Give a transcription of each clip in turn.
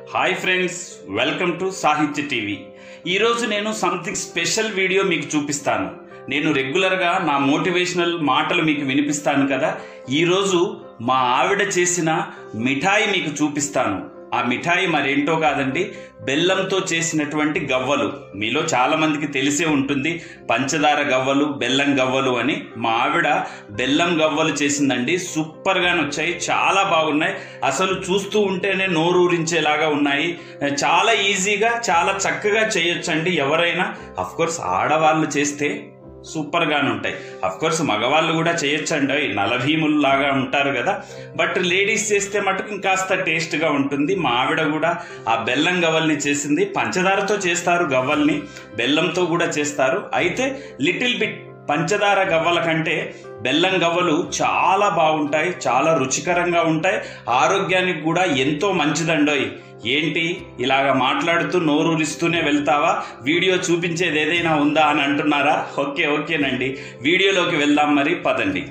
hi friends welcome to Sahitya TV ఈరోజు నేను something special video మీకు చూపిస్తాను నేను రెగ్యులర్గా నా మోటివేషనల్ మాటలు మీకు వినిపిస్తాను కదా ఈరోజు మా ఆవిడ చేసిన మిఠాయి మీకు చూపిస్తాను ఆ మిఠాయి మరేంటో కాదండి బెల్లంతో చేసినటువంటి గవ్వలు మీలో చాలా మందికి తెలిసే ఉంటుంది పంచదార గవ్వలు బెల్లం గవ్వలు అని మా ఆవిడ బెల్లం గవ్వలు చేసిందండి సూపర్గానే వచ్చాయి చాలా బాగున్నాయి అసలు చూస్తూ ఉంటేనే నోరూరించేలాగా ఉన్నాయి చాలా ఈజీగా చాలా చక్కగా చేయొచ్చండి ఎవరైనా కోర్స్ ఆడవాళ్ళు చేస్తే సూపర్గానే ఉంటాయి అఫ్ కోర్స్ మగవాళ్ళు కూడా చేయొచ్చండి నలభీములు లాగా ఉంటారు కదా బట్ లేడీస్ చేస్తే మటుకు ఇంకాస్త టేస్ట్గా ఉంటుంది మా ఆవిడ కూడా ఆ బెల్లం గవ్వల్ని చేసింది పంచదారతో చేస్తారు గవ్వల్ని బెల్లంతో కూడా చేస్తారు అయితే లిటిల్ బిట్ పంచదార గవ్వల కంటే బెల్లం గవ్వలు చాలా బాగుంటాయి చాలా రుచికరంగా ఉంటాయి ఆరోగ్యానికి కూడా ఎంతో మంచిదండోయ్ ఏంటి ఇలాగ మాట్లాడుతూ నోరూరిస్తూనే వెళ్తావా వీడియో చూపించేది ఏదైనా ఉందా అని అంటున్నారా ఓకే ఓకేనండి వీడియోలోకి వెళ్దాం మరి పదండి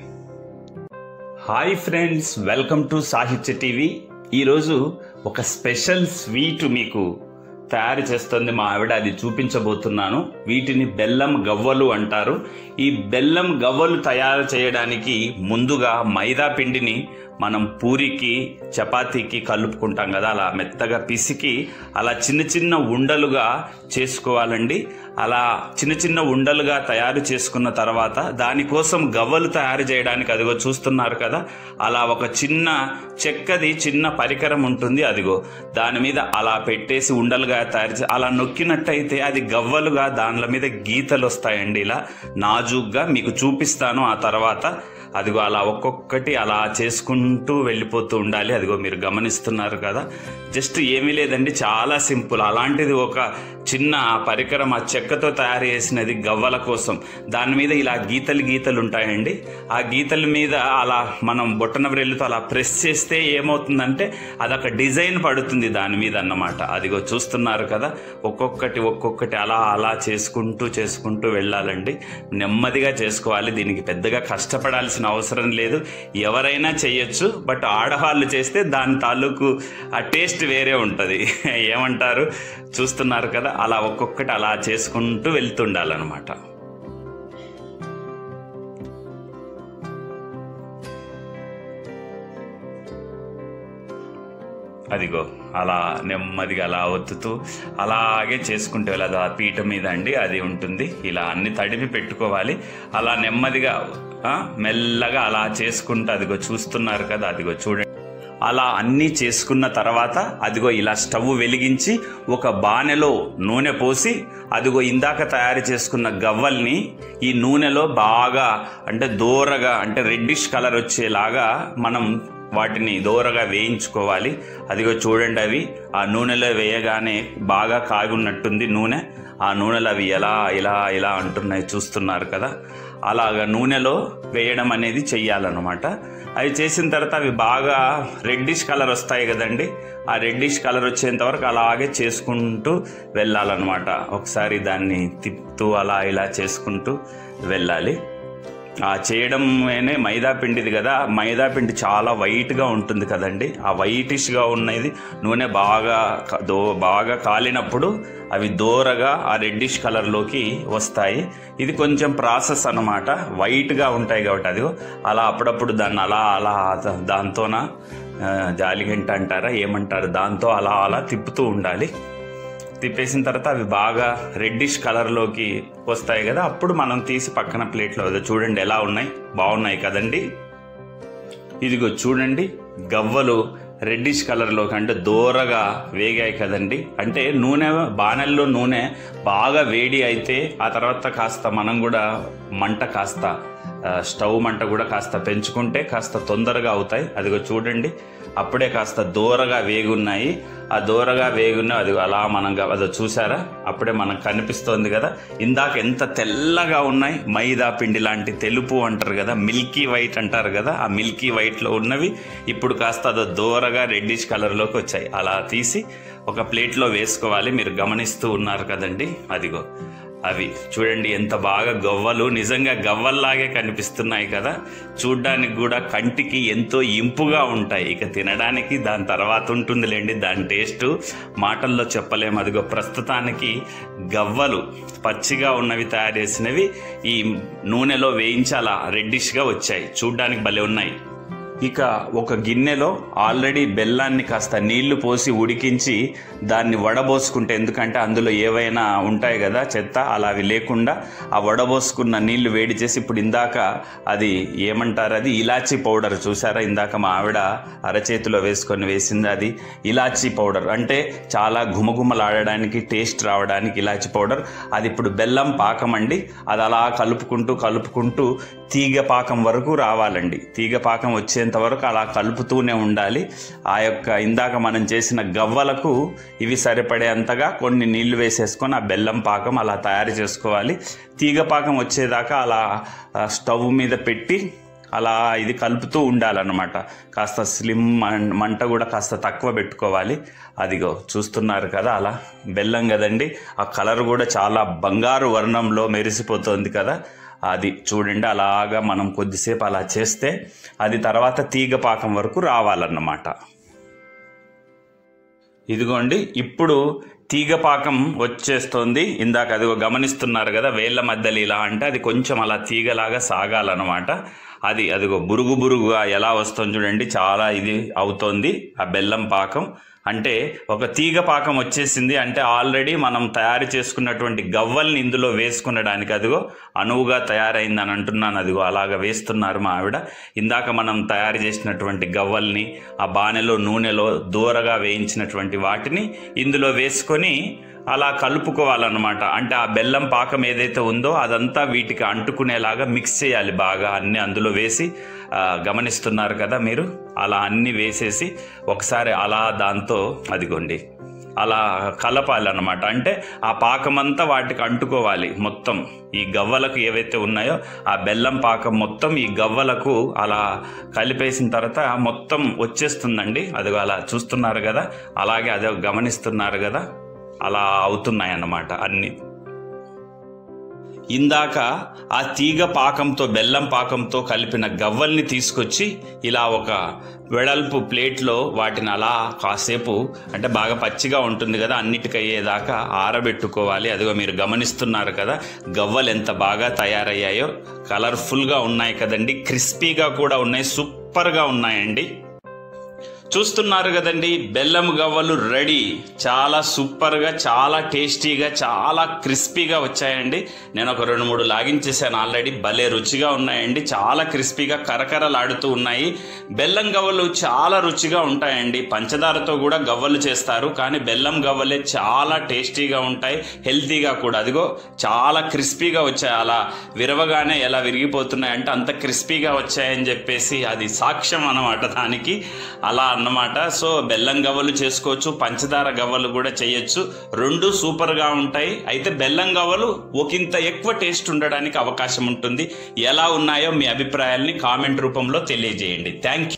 hi friends welcome to Sahitya TV ఈరోజు ఒక స్పెషల్ స్వీట్ మీకు తయారు చేస్తుంది మా ఆవిడ అది చూపించబోతున్నాను వీటిని బెల్లం గవ్వలు అంటారు ఈ బెల్లం గవ్వలు తయారు చేయడానికి ముందుగా మైదా పిండిని మనం పూరికి చపాతీకి కలుపుకుంటాం కదా అలా మెత్తగా పిసికి అలా చిన్న చిన్న ఉండలుగా చేసుకోవాలండి అలా చిన్న చిన్న ఉండలుగా తయారు చేసుకున్న తర్వాత దానికోసం గవ్వలు తయారు చేయడానికి అదిగో చూస్తున్నారు కదా అలా ఒక చిన్న చెక్కది చిన్న పరికరం ఉంటుంది అదిగో దాని మీద అలా పెట్టేసి ఉండలుగా తయారు చే అలా నొక్కినట్టయితే అది గవ్వలుగా దానిల మీద గీతలు వస్తాయండి ఇలా నాజుగ్గా మీకు చూపిస్తాను ఆ తర్వాత అదిగో అలా ఒక్కొక్కటి అలా చేసుకుంటూ వెళ్ళిపోతూ ఉండాలి అదిగో మీరు గమనిస్తున్నారు కదా జస్ట్ ఏమీ లేదండి చాలా సింపుల్ అలాంటిది ఒక చిన్న పరికరం ఆ చెక్కతో తయారు చేసినది గవ్వల కోసం దాని మీద ఇలా గీతలు గీతలు ఉంటాయండి ఆ గీతల మీద అలా మనం బొట్టన వ్రెల్లుతో అలా ప్రెస్ చేస్తే ఏమవుతుందంటే అదొక డిజైన్ పడుతుంది దాని మీద అన్నమాట అదిగో చూస్తున్నారు కదా ఒక్కొక్కటి ఒక్కొక్కటి అలా అలా చేసుకుంటూ చేసుకుంటూ వెళ్ళాలండి నెమ్మదిగా చేసుకోవాలి దీనికి పెద్దగా కష్టపడాల్సిన అవసరం లేదు ఎవరైనా చేయొచ్చు బట్ ఆడవాళ్ళు చేస్తే దాని తాలూకు ఆ టేస్ట్ వేరే ఉంటుంది ఏమంటారు చూస్తున్నారు కదా అలా ఒక్కొక్కటి అలా చేసుకుంటూ వెళ్తుండాలన్నమాట అదిగో అలా నెమ్మదిగా అలా ఒత్తుతూ అలాగే చేసుకుంటూ వెళ్ళదు ఆ పీట మీద అండి అది ఉంటుంది ఇలా అన్ని తడిపి పెట్టుకోవాలి అలా నెమ్మదిగా ఆ, మెల్లగా అలా చేసుకుంటూ అదిగో చూస్తున్నారు కదా అదిగో చూడండి అలా అన్నీ చేసుకున్న తర్వాత అదిగో ఇలా స్టవ్ వెలిగించి ఒక బాణెలో నూనె పోసి అదిగో ఇందాక తయారు చేసుకున్న గవ్వల్ని ఈ నూనెలో బాగా అంటే దూరగా అంటే రెడ్డిష్ కలర్ వచ్చేలాగా మనం వాటిని దూరగా వేయించుకోవాలి అదిగో చూడండి అవి ఆ నూనెలో వేయగానే బాగా కాగున్నట్టుంది నూనె ఆ నూనెలు అవి ఎలా ఇలా ఇలా అంటున్నాయి చూస్తున్నారు కదా అలాగ నూనెలో వేయడం అనేది చెయ్యాలన్నమాట అవి చేసిన తర్వాత అవి బాగా రెడ్డిష్ కలర్ వస్తాయి కదండి ఆ రెడ్డిష్ కలర్ వచ్చేంత వరకు అలాగే చేసుకుంటూ వెళ్ళాలన్నమాట ఒకసారి దాన్ని తిప్పుతూ అలా ఇలా చేసుకుంటూ వెళ్ళాలి ఆ చేయడమేనే మైదా పిండిది కదా మైదా పిండి చాలా వైట్గా ఉంటుంది కదండి ఆ వైటిష్గా ఉన్నది నూనె బాగా క- దో బాగా కాలినప్పుడు అవి దూరగా ఆ రెడ్డిష్ కలర్లోకి వస్తాయి ఇది కొంచెం ప్రాసెస్ అన్నమాట వైట్గా ఉంటాయి కాబట్టి అది అలా అప్పుడప్పుడు దాన్ని అలా అలా దా- దాంతోన ఆ, జాలిగంట అంటారా ఏమంటారు దాంతో అలా అలా తిప్పుతూ ఉండాలి తిప్పేసిన తర్వాత అవి బాగా రెడ్డిష్ కలర్లోకి వస్తాయి కదా అప్పుడు మనం తీసి పక్కన ప్లేట్లో అదో చూడండి ఎలా ఉన్నాయి బాగున్నాయి కదండి ఇదిగో చూడండి గవ్వలు రెడ్డిష్ కలర్లోకి అంటే దూరగా వేగాయి కదండి అంటే నూనె బాణల్లో నూనె బాగా వేడి అయితే ఆ తర్వాత కాస్త మనం కూడా మంట కాస్త ఆ, స్టవ్ మంట కూడా కాస్త పెంచుకుంటే కాస్త తొందరగా అవుతాయి అదిగో చూడండి అప్పుడే కాస్త దూరగా వేగున్నాయి ఆ దూరగా వేగున్న అది అలా మనం గ- అదో చూసారా అప్పుడే మనకు కనిపిస్తోంది కదా ఇందాక ఎంత తెల్లగా ఉన్నాయి మైదా పిండి లాంటి తెలుపు అంటారు కదా మిల్కీ వైట్ అంటారు కదా ఆ మిల్కీ వైట్లో ఉన్నవి ఇప్పుడు కాస్త అదో దూరగా రెడ్డిష్ కలర్లోకి వచ్చాయి అలా తీసి ఒక ప్లేట్లో వేసుకోవాలి మీరు గమనిస్తూ ఉన్నారు కదండి అదిగో అవి చూడండి ఎంత బాగా గవ్వలు నిజంగా గవ్వల్లాగే కనిపిస్తున్నాయి కదా చూడ్డానికి కూడా కంటికి ఎంతో ఇంపుగా ఉంటాయి ఇక తినడానికి దాని తర్వాత ఉంటుందిలేండి దాని టేస్ట్ మాటల్లో చెప్పలేము అదిగో ప్రస్తుతానికి గవ్వలు పచ్చిగా ఉన్నవి తయారు చేసినవి ఈ నూనెలో వేయించి అలా రెడ్డిష్గా వచ్చాయి చూడ్డానికి భలే ఉన్నాయి ఇక ఒక గిన్నెలో ఆల్రెడీ బెల్లాన్ని కాస్త నీళ్లు పోసి ఉడికించి దాన్ని వడబోసుకుంటే ఎందుకంటే అందులో ఏవైనా ఉంటాయి కదా చెత్త అలా అవి లేకుండా ఆ వడబోసుకున్న నీళ్లు వేడి చేసి ఇప్పుడు ఇందాక అది ఏమంటారు అది ఇలాచీ పౌడర్ చూసారా ఇందాక మా ఆవిడ అరచేతిలో వేసుకొని వేసింది అది ఇలాచీ పౌడర్ అంటే చాలా ఘుమఘుమలాడడానికి టేస్ట్ రావడానికి ఇలాచీ పౌడర్ అది ఇప్పుడు బెల్లం పాకం అండి అది అలా కలుపుకుంటూ కలుపుకుంటూ తీగ పాకం వరకు రావాలండి తీగ పాకం వచ్చేంత వరకు అలా కలుపుతూనే ఉండాలి ఆ యొక్క ఇందాక మనం చేసిన గవ్వలకు ఇవి సరిపడేంతగా కొన్ని నీళ్లు వేసేసుకొని ఆ బెల్లం పాకం అలా తయారు చేసుకోవాలి తీగ పాకం వచ్చేదాకా అలా ఆ, స్టవ్ మీద పెట్టి అలా ఇది కలుపుతూ ఉండాలన్నమాట కాస్త స్లిమ్ మం- మంట కూడా కాస్త తక్కువ పెట్టుకోవాలి అదిగో చూస్తున్నారు కదా అలా బెల్లం కదండి ఆ కలర్ కూడా చాలా బంగారు వర్ణంలో మెరిసిపోతుంది కదా అది చూడండి అలాగా మనం కొద్దిసేపు అలా చేస్తే అది తర్వాత తీగ పాకం వరకు రావాలన్నమాట ఇదిగోండి ఇప్పుడు తీగ పాకం వచ్చేస్తుంది ఇందాక అదిగో గమనిస్తున్నారు కదా వేళ్ళ మధ్యలో ఇలా అంటే అది కొంచెం అలా తీగలాగా సాగాలన్నమాట అది అదిగో బురుగు బురుగుగా ఎలా వస్తుంది చూడండి చాలా ఇది అవుతోంది ఆ బెల్లం పాకం అంటే ఒక తీగ పాకం వచ్చేసింది అంటే ఆల్రెడీ మనం తయారు చేసుకున్నటువంటి గవ్వల్ని ఇందులో వేసుకునడానికి అదిగో అనువుగా తయారైందని అంటున్నాను అదిగో అలాగ వేస్తున్నారు మా ఆవిడ ఇందాక మనం తయారు చేసినటువంటి గవ్వల్ని ఆ బాణెలో నూనెలో దూరగా వేయించినటువంటి వాటిని ఇందులో వేసుకొని అలా కలుపుకోవాలన్నమాట అంటే ఆ బెల్లం పాకం ఏదైతే ఉందో అదంతా వీటికి అంటుకునేలాగా మిక్స్ చేయాలి బాగా అన్ని అందులో వేసి ఆ, గమనిస్తున్నారు కదా మీరు అలా అన్ని వేసేసి ఒకసారి అలా దాంతో అదిగోండి అలా కలపాలన్నమాట అంటే ఆ పాకమంతా వాటికి అంటుకోవాలి మొత్తం ఈ గవ్వలకు ఏవైతే ఉన్నాయో ఆ బెల్లం పాకం మొత్తం ఈ గవ్వలకు అలా కలిపేసిన తర్వాత మొత్తం వచ్చేస్తుందండి అదిగో అలా చూస్తున్నారు కదా అలాగే అదే గమనిస్తున్నారు కదా అలా అవుతున్నాయి అన్నమాట అన్ని ఇందాక ఆ తీగ పాకంతో బెల్లం పాకంతో కలిపిన గవ్వల్ని తీసుకొచ్చి ఇలా ఒక వెడల్పు ప్లేట్లో వాటిని అలా కాసేపు అంటే బాగా పచ్చిగా ఉంటుంది కదా అన్నిటికీ అయ్యేదాకా ఆరబెట్టుకోవాలి అదిగో మీరు గమనిస్తున్నారు కదా గవ్వలు ఎంత బాగా తయారయ్యాయో కలర్ఫుల్గా ఉన్నాయి కదండి క్రిస్పీగా కూడా ఉన్నాయి సూపర్గా ఉన్నాయండి చూస్తున్నారు కదండి బెల్లం గవ్వలు రెడీ చాలా సూపర్గా చాలా టేస్టీగా చాలా క్రిస్పీగా వచ్చాయండి నేను ఒక రెండు మూడు లాగించేసాను ఆల్రెడీ భలే రుచిగా ఉన్నాయండి చాలా క్రిస్పీగా కరకరలాడుతూ ఉన్నాయి బెల్లం గవ్వలు చాలా రుచిగా ఉంటాయండి పంచదారతో కూడా గవ్వలు చేస్తారు కానీ బెల్లం గవ్వలే చాలా టేస్టీగా ఉంటాయి హెల్తీగా కూడా అదిగో చాలా క్రిస్పీగా వచ్చాయి అలా విరవగానే ఎలా విరిగిపోతున్నాయి అంటే అంత క్రిస్పీగా వచ్చాయని చెప్పేసి అది సాక్ష్యం అన్నమాట దానికి అలా అన్నమాట సో బెల్లం గవ్వలు చేసుకోవచ్చు పంచదార గవ్వలు కూడా చేయొచ్చు రెండు సూపర్గా ఉంటాయి అయితే బెల్లం గవ్వలు ఒకంత ఎక్కువ టేస్ట్ ఉండడానికి అవకాశం ఉంటుంది ఎలా ఉన్నాయో మీ అభిప్రాయాల్ని కామెంట్ రూపంలో తెలియజేయండి థ్యాంక్ యూ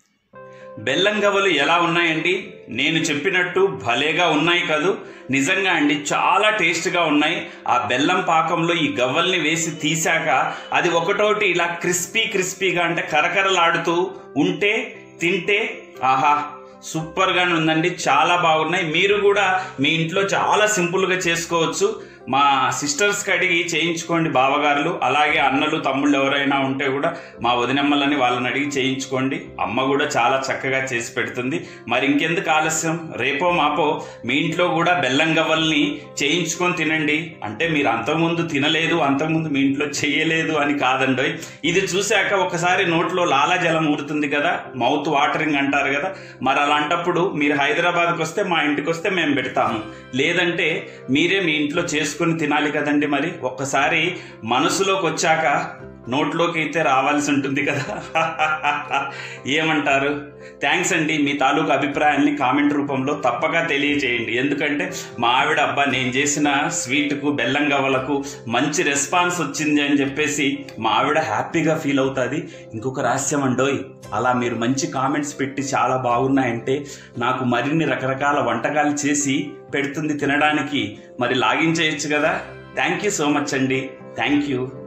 బెల్లం గవ్వలు ఎలా ఉన్నాయండి నేను చెప్పినట్టు భలేగా ఉన్నాయి కదూ నిజంగా అండి చాలా టేస్ట్గా ఉన్నాయి ఆ బెల్లం పాకంలో ఈ గవ్వల్ని వేసి తీసాక అది ఒకటోటి ఇలా క్రిస్పీ క్రిస్పీగా అంటే కరకరలాడుతూ ఉంటే తింటే ఆహా సూపర్గానే ఉందండి చాలా బాగున్నాయి మీరు కూడా మీ ఇంట్లో చాలా సింపుల్గా చేసుకోవచ్చు మా సిస్టర్స్కి అడిగి చేయించుకోండి బావగారులు అలాగే అన్నలు తమ్ముళ్ళు ఎవరైనా ఉంటే కూడా మా వదినమ్మలని వాళ్ళని అడిగి చేయించుకోండి అమ్మ కూడా చాలా చక్కగా చేసి పెడుతుంది మరి ఇంకెందుకు ఆలస్యం రేపో మాపో మీ ఇంట్లో కూడా బెల్లం గవ్వల్ని చేయించుకొని తినండి అంటే మీరు అంతకుముందు తినలేదు అంతకుముందు మీ ఇంట్లో చేయలేదు అని కాదండి ఇది చూశాక ఒకసారి నోట్లో లాలాజలం ఊరుతుంది కదా మౌత్ వాటరింగ్ అంటారు కదా మరి అలాంటప్పుడు మీరు హైదరాబాద్కి వస్తే మా ఇంటికి వస్తే మేము పెడతాము లేదంటే మీరే మీ ఇంట్లో చేసుకుని తినాలి కదండి మరి ఒక్కసారి మనసులోకి వచ్చాక నోట్లోకి అయితే రావాల్సి ఉంటుంది కదా ఏమంటారు థ్యాంక్స్ అండి మీ తాలూకు అభిప్రాయాల్ని కామెంట్ రూపంలో తప్పక తెలియజేయండి ఎందుకంటే మా ఆవిడ అబ్బా నేను చేసిన స్వీట్కు బెల్లం గవ్వలకు మంచి రెస్పాన్స్ వచ్చింది అని చెప్పేసి మా ఆవిడ హ్యాపీగా ఫీల్ అవుతుంది ఇంకొక రహస్యం అండోయ్ అలా మీరు మంచి కామెంట్స్ పెట్టి చాలా బాగున్నాయంటే నాకు మరిన్ని రకరకాల వంటకాలు చేసి పెడుతుంది తినడానికి మరి లాగించేయచ్చు కదా థ్యాంక్ యూ సో మచ్ అండి థ్యాంక్ యూ